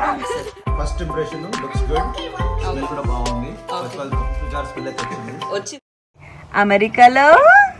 First impression looks good smell కూడా బాగుంది first of all two jar smell అయితే వచ్చింది వచ్చి అమెరికాలో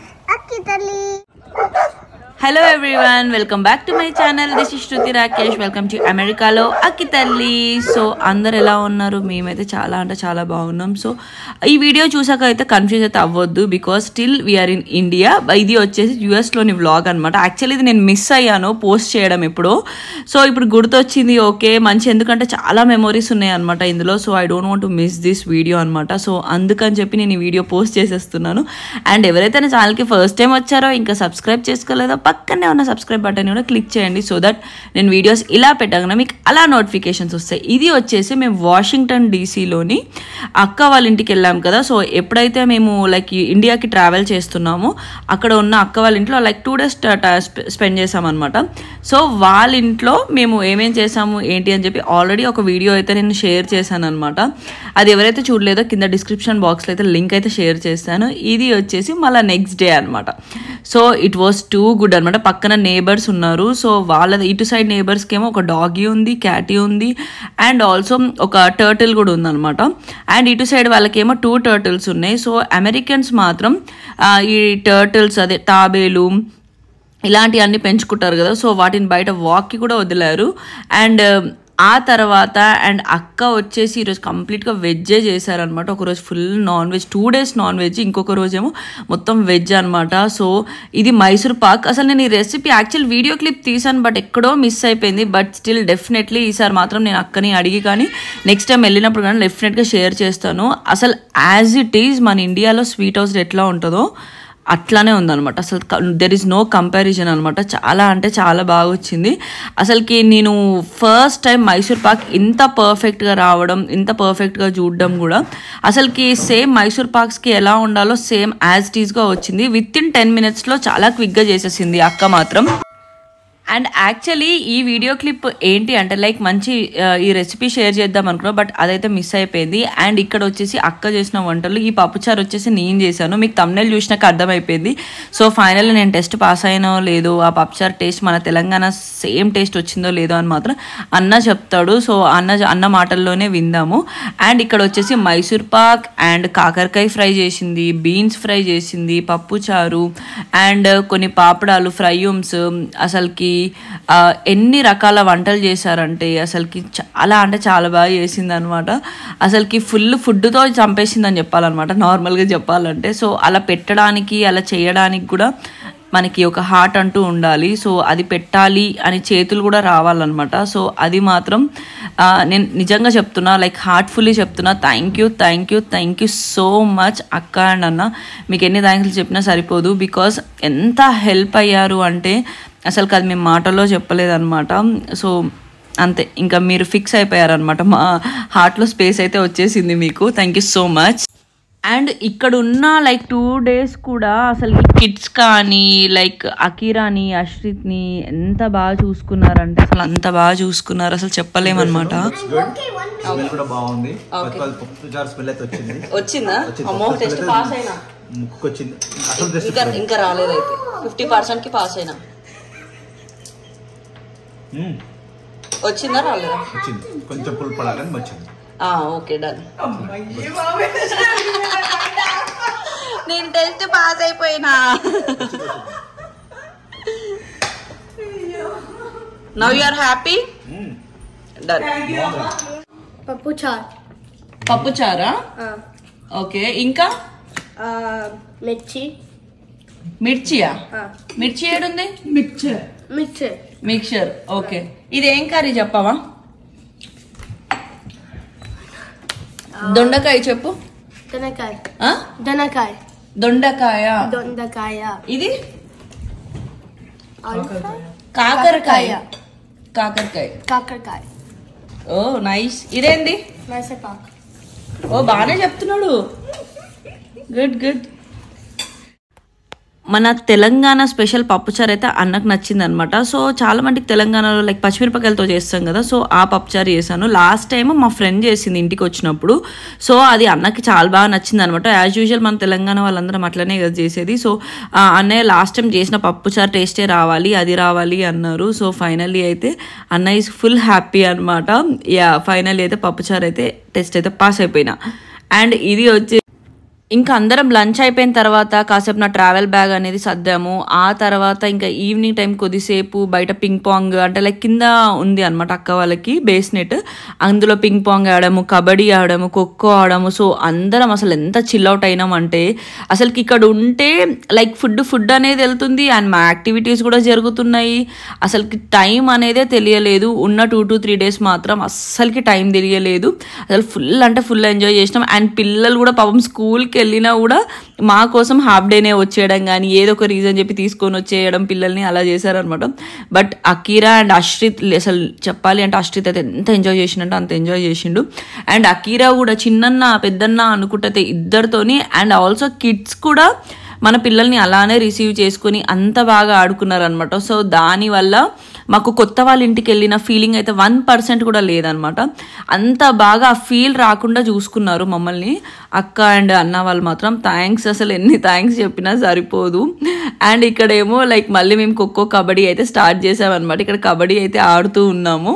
hello everyone welcome back to my channel this is Shruti Rakesh welcome to అమెరికాలో అక్కి తల్లి సో అందరు ఎలా ఉన్నారు మేమైతే చాలా అంటే చాలా బాగున్నాం సో ఈ వీడియో చూసాక అయితే కన్ఫ్యూజ్ అయితే అవ్వద్దు because still we are in India ఇది వచ్చేసి యూఎస్లోని వ్లాగ్ అనమాట యాక్చువల్లీ ఇది నేను మిస్ అయ్యాను పోస్ట్ చేయడం ఎప్పుడో సో ఇప్పుడు గుర్తొచ్చింది ఓకే మంచి ఎందుకంటే చాలా మెమొరీస్ ఉన్నాయి అనమాట ఇందులో so I don't want to miss this video అనమాట సో అందుకని చెప్పి నేను ఈ వీడియో పోస్ట్ చేసేస్తున్నాను అండ్ ఎవరైతే నా ఛానల్కి ఫస్ట్ టైం వచ్చారో ఇంకా సబ్స్క్రైబ్ చేసుకోలేదో పక్కనే ఉన్న సబ్స్క్రైబ్ బటన్ కూడా క్లిక్ చేయండి సో దట్ నేను వీడియోస్ ఇలా పెట్టగానే మీకు అలా నోటిఫికేషన్స్ వస్తాయి ఇది వచ్చేసి మేము వాషింగ్టన్ డీసీలోని అక్క వాళ్ళ ఇంటికి వెళ్ళాం కదా సో ఎప్పుడైతే మేము లైక్ ఇండియాకి ట్రావెల్ చేస్తున్నామో అక్కడ ఉన్న అక్క వాళ్ళ ఇంట్లో లైక్ టూ డేస్ స్పెండ్ చేసామన్నమాట సో వాళ్ళ ఇంట్లో మేము ఏమేం చేసాము ఏంటి అని చెప్పి ఆల్రెడీ ఒక వీడియో అయితే నేను షేర్ చేశాను అనమాట అది ఎవరైతే చూడలేదో కింద డిస్క్రిప్షన్ బాక్స్లో అయితే లింక్ అయితే షేర్ చేస్తాను ఇది వచ్చేసి మళ్ళీ నెక్స్ట్ డే అనమాట so it was too good అనమాట పక్కన నేబర్స్ ఉన్నారు సో వాళ్ళ ఇటు సైడ్ నేబర్స్కి ఏమో ఒక డాగీ ఉంది క్యాటీ ఉంది అండ్ ఆల్సో ఒక టర్టిల్ కూడా ఉందన్నమాట అండ్ ఇటు సైడ్ వాళ్ళకేమో టూ టర్టిల్స్ ఉన్నాయి సో అమెరికన్స్ మాత్రం ఆ, ఈ టర్టిల్స్ అదే తాబేలు ఇలాంటివన్నీ పెంచుకుంటారు కదా సో వాటిని బయట వాక్కి కూడా వదిలారు అండ్ ఆ తర్వాత అండ్ అక్క వచ్చేసి ఈరోజు కంప్లీట్గా వెజ్జే చేశారనమాట ఒకరోజు full non veg two days non veg ఇంకొక రోజేమో మొత్తం వెజ్ అనమాట సో ఇది మైసూర్ పాక్ అసలు నేను ఈ రెసిపీ యాక్చువల్ వీడియో క్లిప్ తీసాను బట్ ఎక్కడో మిస్ అయిపోయింది బట్ స్టిల్ డెఫినెట్లీ ఈసారి మాత్రం నేను అక్కని అడిగి కానీ నెక్స్ట్ టైం వెళ్ళినప్పుడు కానీ డెఫినెట్గా షేర్ చేస్తాను అసలు యాజ్ ఇట్ ఈజ్ మన ఇండియాలో స్వీట్ హౌస్ ఎట్లా ఉంటుందో అట్లానే ఉందన్నమాట అసలు దెర్ ఇస్ నో కంపారిజన్ అనమాట చాలా అంటే చాలా బాగా వచ్చింది అసలుకి నేను ఫస్ట్ టైం మైసూర్ పాక్ ఇంత పర్ఫెక్ట్గా రావడం ఇంత పర్ఫెక్ట్గా చూడడం కూడా అసలుకి సేమ్ మైసూర్ పాక్స్కి ఎలా ఉండాలో సేమ్ యాజ్ టీజ్గా వచ్చింది విత్ ఇన్ టెన్ మినిట్స్లో చాలా క్విక్గా చేసేసింది అక్క మాత్రం అండ్ యాక్చువల్లీ ఈ వీడియో క్లిప్ ఏంటి అంటే లైక్ మంచి ఆ, ఈ రెసిపీ షేర్ చేద్దాం అనుకున్నా బట్ అదైతే మిస్ అయిపోయింది అండ్ ఇక్కడ వచ్చేసి అక్క చేసిన వంటలు ఈ పప్పుచారు వచ్చేసి నేను చేశాను మీకు తమ్నెల్ చూసినాక అర్థమైపోయింది సో ఫైనల్ నేను టెస్ట్ పాస్ అయినో లేదో ఆ పప్పుచారు టేస్ట్ మన తెలంగాణ సేమ్ టేస్ట్ వచ్చిందో లేదో అని మాత్రం అన్న చెప్తాడు సో అన్న అన్న మాటల్లోనే విందాము అండ్ ఇక్కడ వచ్చేసి మైసూర్ పాక్ అండ్ కాకరకాయ ఫ్రై చేసింది బీన్స్ ఫ్రై చేసింది పప్పు చారు అండ్ కొన్ని పాపడాలు ఫ్రైయూమ్స్ అసలుకి ఆ, ఎన్ని రకాల వంటలు చేశారంటే అసలుకి చాలా అంటే చాలా బాగా చేసింది అనమాట అసలుకి ఫుల్ ఫుడ్తో చంపేసిందని చెప్పాలన్నమాట నార్మల్గా చెప్పాలంటే సో అలా పెట్టడానికి అలా చేయడానికి కూడా మనకి ఒక హార్ట్ అంటూ ఉండాలి సో అది పెట్టాలి అని చేతులు కూడా రావాలన్నమాట సో అది మాత్రం ఆ, నేను నిజంగా చెప్తున్నా లైక్ హార్ట్ఫుల్లీ చెప్తున్నా thank you thank you thank you so much అక్క అండ్ అన్న మీకు ఎన్ని థ్యాంక్స్ చెప్పినా సరిపోదు బికాస్ ఎంత హెల్ప్ అయ్యారు అంటే అసలు అది మేము మాటల్లో చెప్పలేదన్నమాట సో అంతే ఇంకా మీరు ఫిక్స్ అయిపోయారనమాట మా హార్ట్లో స్పేస్ అయితే వచ్చేసింది మీకు thank you so much and ఇక్కడ ఉన్న లైక్ టూ డేస్ కూడా అసలు కిడ్స్ కానీ లైక్ అకీరాని అశ్రిత్ని ఎంత బాగా చూసుకున్నారంటే అసలు అంత బాగా చూసుకున్నారు అసలు చెప్పలేమన్నమాట లుక్స్ గుడ్ స్మెల్ కూడా బాగుంది first of all two jar smell అయితే వచ్చింది వచ్చిందా వచ్చింది. అమ్మో First టెస్ట్ అయితే పాస్ అయినా ముక్కు వచ్చింది అసలు టెస్ట్ ఇంకా ఇంకా రాలేదైతే ఫిఫ్టీ పర్సెంట్ కి పాస్ అయినా వచ్చిందా రాలేదా వచ్చింది కొంచెం పుల్ పడాలని వచ్చింది ఆ, ఓకే డన్ నేను టెస్ట్ పాస్ అయిపోయినా now you are happy done పప్పు చార్ పప్పు చారా ఓకే ఇంకా మిర్చి మిర్చియా ఆ, మిర్చి ఏడుంది మిక్చర్ మిర్చి మిక్చర్ ఓకే ఇది ఏం కర్రీ చెప్పవా దొండకాయ చెప్పు దొండకాయ ఆ? దొండకాయ దొండకాయ దొండకాయ ఇది ఆల్ఫా కాకరకాయ కాకరకాయ కాకరకాయ ఓ నైస్ ఇదేంది మైసపాక్ ఓ బాగానే చెప్తున్నాడు గుడ్ గుడ్ మన తెలంగాణ స్పెషల్ పప్పుచారు అయితే అన్నకు నచ్చింది అనమాట సో చాలా మందికి తెలంగాణలో లైక్ పచ్చిమిరపకాయలతో చేస్తాం కదా సో ఆ పప్పుచారు చేశాను లాస్ట్ టైం మా ఫ్రెండ్ చేసింది ఇంటికి వచ్చినప్పుడు సో అది అన్నకి చాలా బాగా నచ్చింది అనమాట యాజ్ యూజువల్ మన తెలంగాణ వాళ్ళందరం అట్లనే కదా చేసేది సో ఆ అన్నయ్య లాస్ట్ టైం చేసిన పప్పుచారు టేస్టే రావాలి అది రావాలి అన్నారు సో ఫైనల్లీ అయితే అన్నయ్య ఈజ్ ఫుల్ హ్యాపీ అనమాట యా ఫైనల్లీ అయితే పప్పుచారు అయితే టెస్ట్ అయితే పాస్ అయిపోయినా అండ్ ఇది వచ్చి ఇంకా అందరం లంచ్ అయిపోయిన తర్వాత కాసేపు నా ట్రావెల్ బ్యాగ్ అనేది సర్దాము ఆ తర్వాత ఇంకా ఈవినింగ్ టైం కొద్దిసేపు బయట పింగ్ పాంగ్ అంటే లైక్ కింద ఉంది అనమాట అక్క వాళ్ళకి బేస్ నెట్ అందులో పింగ్ పాంగ్ ఆడాము కబడ్డీ ఆడాము ఖోఖో ఆడాము సో అందరం అసలు ఎంత చిల్ అవుట్ అయినాం అంటే అసలుకి ఇక్కడ ఉంటే లైక్ ఫుడ్ ఫుడ్ అనేది వెళ్తుంది అండ్ మా యాక్టివిటీస్ కూడా జరుగుతున్నాయి అసలుకి టైం అనేదే తెలియలేదు ఉన్న టూ టు త్రీ డేస్ మాత్రం అస్సలకి టైం తెలియలేదు అసలు ఫుల్ అంటే ఫుల్ ఎంజాయ్ చేసినాం అండ్ పిల్లలు కూడా పాపం స్కూల్కి వెళ్ళినా కూడా మా కోసం హాఫ్ డేనే వచ్చేయడం కానీ ఏదో ఒక రీజన్ చెప్పి తీసుకొని వచ్చేయడం పిల్లల్ని అలా చేశారనమాట బట్ అకీరా అండ్ అశ్రిత్ అసలు చెప్పాలి అంటే అశ్రిత్ అయితే ఎంత ఎంజాయ్ చేసిండంటే అంత ఎంజాయ్ చేసిండు అండ్ అకీరా కూడా చిన్నన్న పెద్దన్న అనుకుంటే ఇద్దరితోని అండ్ ఆల్సో కిడ్స్ కూడా మన పిల్లల్ని అలానే రిసీవ్ చేసుకొని అంత బాగా ఆడుకున్నారనమాట సో దానివల్ల మాకు కొత్త వాళ్ళ ఇంటికి వెళ్ళిన ఫీలింగ్ అయితే వన్ పర్సెంట్ కూడా లేదనమాట అంత బాగా ఫీల్ రాకుండా చూసుకున్నారు మమ్మల్ని అక్క అండ్ అన్న వాళ్ళు మాత్రం థ్యాంక్స్ అసలు ఎన్ని థ్యాంక్స్ చెప్పినా సరిపోదు అండ్ ఇక్కడేమో లైక్ మళ్ళీ మేము ఖోఖో కబడ్డీ అయితే స్టార్ట్ చేసామన్నమాట ఇక్కడ కబడ్డీ అయితే ఆడుతూ ఉన్నాము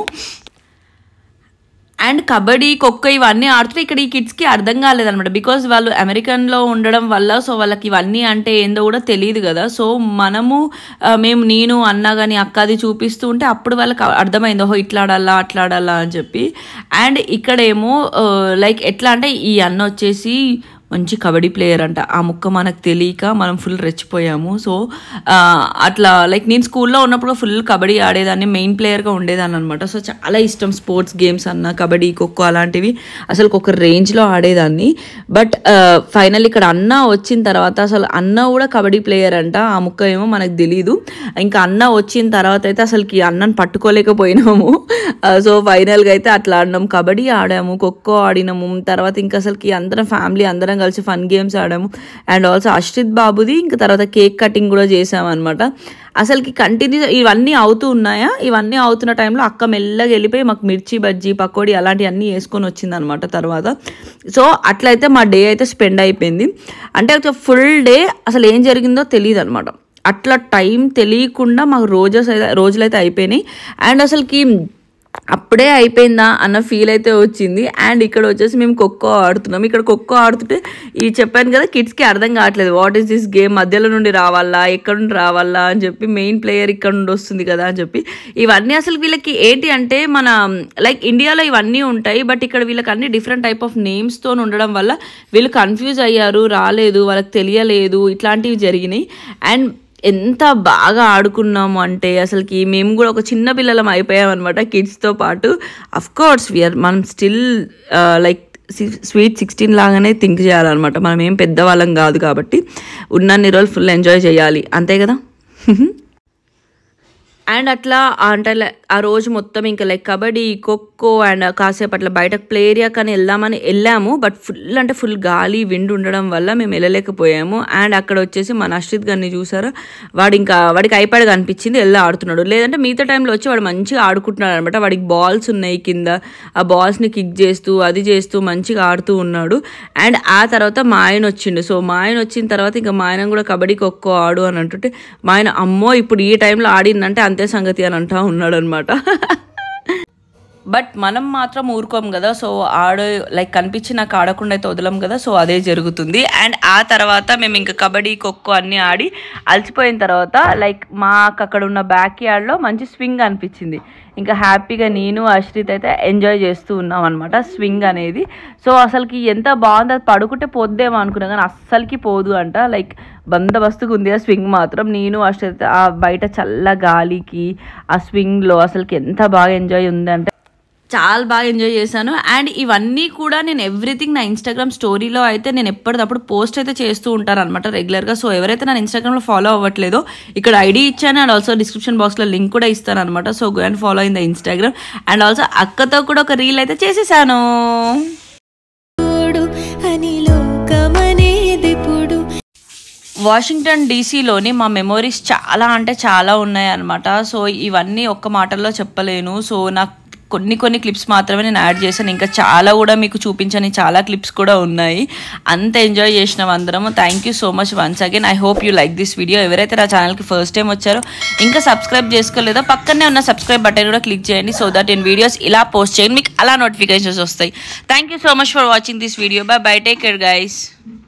అండ్ కబడ్డీ ఖోఖో ఇవన్నీ ఆడుతుంటే ఇక్కడ ఈ కిడ్స్కి అర్థం కాలేదన్నమాట బికాజ్ వాళ్ళు అమెరికన్లో ఉండడం వల్ల సో వాళ్ళకి ఇవన్నీ అంటే ఏందో కూడా తెలియదు కదా సో మనము ఆ, మేము నేను అన్న కానీ అక్కది చూపిస్తూ ఉంటే అప్పుడు వాళ్ళకి అర్థమైంది ఓహో ఇట్లా ఆడాలా అట్లా ఆడాలా అని చెప్పి అండ్ ఇక్కడేమో లైక్ ఎట్లా అంటే ఈ అన్న వచ్చేసి మంచి కబడ్డీ ప్లేయర్ అంట ఆ ముక్క మనకు తెలియక మనం ఫుల్ రెచ్చిపోయాము సో ఆ, అట్లా లైక్ నేను స్కూల్లో ఉన్నప్పుడు ఫుల్ కబడ్డీ ఆడేదాన్ని మెయిన్ ప్లేయర్గా ఉండేదాన్ని అనమాట సో చాలా ఇష్టం స్పోర్ట్స్ గేమ్స్ అన్న కబడ్డీ ఖోఖో అలాంటివి అసలు ఒక రేంజ్లో ఆడేదాన్ని బట్ ఫైనల్ ఇక్కడ అన్న వచ్చిన తర్వాత అసలు అన్న కూడా కబడ్డీ ప్లేయర్ అంట ఆ ముక్క ఏమో మనకు తెలియదు ఇంకా అన్న వచ్చిన తర్వాత అయితే అసలుకి అన్నని పట్టుకోలేకపోయినాము సో ఫైనల్గా అయితే అట్లా ఆడినాం కబడ్డీ ఆడాము ఖోఖో ఆడినాము తర్వాత ఇంకా అసలుకి అందరం ఫ్యామిలీ అందరం కలిసి ఫన్ గేమ్స్ ఆడాము అండ్ ఆల్సో అశ్రిత్ బాబుది ఇంకా తర్వాత కేక్ కటింగ్ కూడా చేసామన్నమాట అసలుకి కంటిన్యూ ఇవన్నీ అవుతూ ఉన్నాయా ఇవన్నీ అవుతున్న టైంలో అక్క మెల్లగా వెళ్ళిపోయి మాకు మిర్చి బజ్జీ పకోడీ అలాంటివన్నీ వేసుకొని వచ్చింది అనమాట తర్వాత సో అట్లయితే మా డే అయితే స్పెండ్ అయిపోయింది అంటే ఫుల్ డే అసలు ఏం జరిగిందో తెలియదు అనమాట అట్లా టైం తెలియకుండా మాకు రోజెస్ అయితే రోజులైతే అయిపోయినాయి అండ్ అసలుకి అప్పుడే అయిపోయిందా అన్న ఫీల్ అయితే వచ్చింది అండ్ ఇక్కడ వచ్చేసి మేము ఖోఖో ఆడుతున్నాం ఇక్కడ ఖోఖో ఆడుతుంటే ఈ చెప్పాను కదా కిడ్స్కి అర్థం కావట్లేదు వాట్ ఈస్ దిస్ గేమ్ మధ్యలో నుండి రావాలా ఎక్కడ నుండి రావాలా అని చెప్పి మెయిన్ ప్లేయర్ ఇక్కడ నుండి వస్తుంది కదా అని చెప్పి ఇవన్నీ అసలు వీళ్ళకి ఏంటి అంటే మన లైక్ ఇండియాలో ఇవన్నీ ఉంటాయి బట్ ఇక్కడ వీళ్ళకి అన్ని డిఫరెంట్ టైప్ ఆఫ్ నేమ్స్తో ఉండడం వల్ల వీళ్ళు కన్ఫ్యూజ్ అయ్యారు రాలేదు వాళ్ళకి తెలియలేదు ఇట్లాంటివి జరిగినాయి అండ్ ఎంత బాగా ఆడుకున్నాము అంటే అసలుకి మేము కూడా ఒక చిన్న పిల్లలం అయిపోయాం అనమాట కిడ్స్తో పాటు అఫ్ కోర్స్ వీఆర్ మనం స్టిల్ లైక్ స్వీట్ సిక్స్టీన్ లాగానే థింక్ చేయాలన్నమాట మనం ఏం పెద్దవాళ్ళం కాదు కాబట్టి ఉన్నన్ని రోజులు ఫుల్ ఎంజాయ్ చేయాలి అంతే కదా అండ్ అట్లా అంటే లై- ఆ రోజు మొత్తం ఇంకా లైక్ కబడ్డీ ఖోఖో అండ్ కాసేపు అట్లా బయటకు ప్లే ఏరియా కానీ వెళ్దామని వెళ్ళాము బట్ ఫుల్ అంటే ఫుల్ గాలి విండ్ ఉండడం వల్ల మేము వెళ్ళలేకపోయాము అండ్ అక్కడ వచ్చేసి మన అశ్రిత్ గారిని చూసారా వాడు ఇంకా వాడికి ఐపాడ్ కనిపించింది వెళ్ళి ఆడుతున్నాడు లేదంటే మిగతా టైంలో వచ్చి వాడు మంచిగా ఆడుకుంటున్నాడు అనమాట వాడికి బాల్స్ ఉన్నాయి కింద ఆ బాల్స్ని కిక్ చేస్తూ అది చేస్తూ మంచిగా ఆడుతూ ఉన్నాడు అండ్ ఆ తర్వాత మా ఆయన వచ్చిండు సో మా ఆయన వచ్చిన తర్వాత ఇంకా మా ఆయన కూడా కబడ్డీ ఖోఖో ఆడు అని అంటుంటే మా ఆయన అమ్మో ఇప్పుడు ఈ టైంలో ఆడిందంటే అంతే సంగతి అని అంటా ఉన్నాడు అనమాట బట్ మనం మాత్రం ఊరుకోం కదా సో ఆడు లైక్ కనిపించి నాకు ఆడకుండా అయితే వదలం కదా సో అదే జరుగుతుంది అండ్ ఆ తర్వాత మేము ఇంకా కబడ్డీ ఖోఖో అన్నీ ఆడి అలసిపోయిన తర్వాత లైక్ మాకు అక్కడ ఉన్న బ్యాక్ యార్డ్లో మంచి స్వింగ్ అనిపించింది ఇంకా హ్యాపీగా నేను అశ్రిత్ అయితే ఎంజాయ్ చేస్తూ ఉన్నాం అనమాట స్వింగ్ అనేది సో అసలుకి ఎంత బాగుంది అది పడుకుంటే పోద్దేమో అనుకున్నా కానీ అస్సలకి పోదు అంట లైక్ బందోబస్తుగా ఉంది ఆ స్వింగ్ మాత్రం నేను అశ్రిత్ ఆ బయట చల్ల గాలికి ఆ స్వింగ్లో అసలుకి ఎంత బాగా ఎంజాయ్ ఉందంటే చాలా బాగా ఎంజాయ్ చేశాను అండ్ ఇవన్నీ కూడా నేను ఎవ్రీథింగ్ నా ఇన్స్టాగ్రామ్ స్టోరీలో అయితే నేను ఎప్పటికప్పుడు పోస్ట్ అయితే చేస్తూ ఉంటాను అనమాట రెగ్యులర్గా సో ఎవరైతే నా ఇన్స్టాగ్రామ్లో ఫాలో అవ్వట్లేదో ఇక్కడ ఐడి ఇచ్చాను అండ్ ఆల్సో డిస్క్రిప్షన్ బాక్స్లో లింక్ కూడా ఇస్తాను అనమాట so go and follow in the Instagram and also అక్కతో కూడా ఒక రీల్ అయితే చేసేసాను తోడు అని లోకమనేదిప్పుడు వాషింగ్టన్ డీసీలోని మా మెమోరీస్ చాలా అంటే చాలా ఉన్నాయి అనమాట సో ఇవన్నీ ఒక్క మాటల్లో చెప్పలేను సో నాకు కొన్ని కొన్ని క్లిప్స్ మాత్రమే నేను యాడ్ చేశాను ఇంకా చాలా కూడా మీకు చూపించని చాలా క్లిప్స్ కూడా ఉన్నాయి అంత ఎంజాయ్ చేసినాం అందరం thank you so much once again I hope you like this video ఎవరైతే నా ఛానల్కి ఫస్ట్ టైం వచ్చారో ఇంకా సబ్స్క్రైబ్ చేసుకోలేదో పక్కనే ఉన్న సబ్స్క్రైబ్ బటన్ కూడా క్లిక్ చేయండి సో దట్ నేను వీడియోస్ ఇలా పోస్ట్ చేయండి మీకు అలా నోటిఫికేషన్స్ వస్తాయి thank you so much for watching this video bye bye take care guys